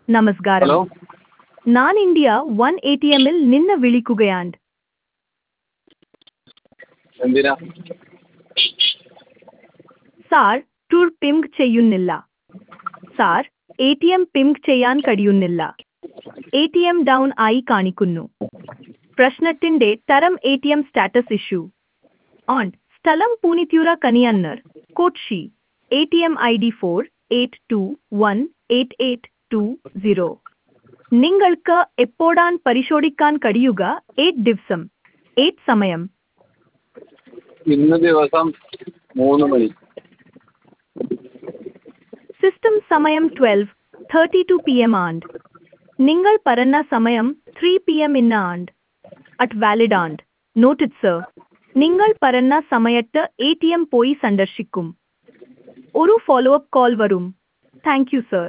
നമസ്കാരം ഹലോ ഞാൻ India one A T എമ്മിൽ നിന്ന് വിളിക്കുകയാണ് എന്തിനാ സാർ ടൂർ പിംഗ് ചെയ്യുന്നില്ല sir A T M ping ചെയ്യാൻ കഴിയുന്നില്ല എ ടി എം ഡൗൺ ആയി കാണിക്കുന്നു പ്രശ്നത്തിന്റെ തരം A T M status issue on സ്ഥലം Poonithura Kanayannur Kochi A T M I D four eight two one eight eight two zero നിങ്ങൾക്ക് എപ്പോഴാണ് പരിശോധിക്കാൻ കഴിയുക എയ്റ്റ് ദിവസം എയ്റ്റ് സമയം ഇന്ന് ദിവസം മൂന്ന് മണി സിസ്റ്റം സമയം twelve thirty two P M ആണ്ട് നിങ്ങൾ പറഞ്ഞ സമയം ത്രീ പി എം ഇന്ന് ആണ്ട് അറ്റ് വാലിഡ് ആണ്ട് നോട്ടിഡ് സർ നിങ്ങൾ പറഞ്ഞ സമയത്ത് എ ടി എം പോയി സന്ദർശിക്കും ഒരു ഫോളോ അപ്പ് കോൾ വരും താങ്ക് യു സർ